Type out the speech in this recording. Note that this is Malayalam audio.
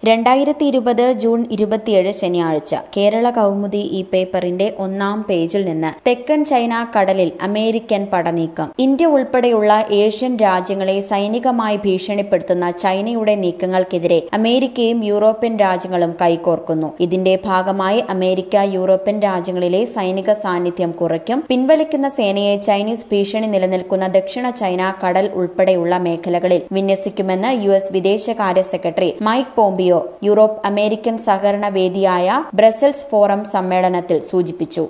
രണ്ടായിരത്തി ഇരുപത് ജൂൺ ഇരുപത്തിയേഴ് ശനിയാഴ്ച കേരള കൗമുദി ഈ പേപ്പറിന്റെ ഒന്നാം പേജിൽ നിന്ന് തെക്കൻ ചൈന കടലിൽ അമേരിക്കൻ പടനീക്കം ഇന്ത്യ ഉൾപ്പെടെയുള്ള ഏഷ്യൻ രാജ്യങ്ങളെ സൈനികമായി ഭീഷണിപ്പെടുത്തുന്ന ചൈനയുടെ നീക്കങ്ങൾക്കെതിരെ അമേരിക്കയും യൂറോപ്യൻ രാജ്യങ്ങളും കൈകോർക്കുന്നു ഇതിന്റെ ഭാഗമായി അമേരിക്ക യൂറോപ്യൻ രാജ്യങ്ങളിലെ സൈനിക സാന്നിധ്യം കുറയ്ക്കും പിൻവലിക്കുന്ന സേനയെ ചൈനീസ് ഭീഷണി നിലനിൽക്കുന്ന ദക്ഷിണ ചൈന കടൽ ഉൾപ്പെടെയുള്ള മേഖലകളിൽ വിന്യസിക്കുമെന്ന് യു എസ് വിദേശകാര്യ secretary Mike Pompeo Europe American സഹകരണ വേദിയായ ബ്രസൽസ് ഫോറം സമ്മേളനത്തിൽ സൂചിപ്പിച്ചു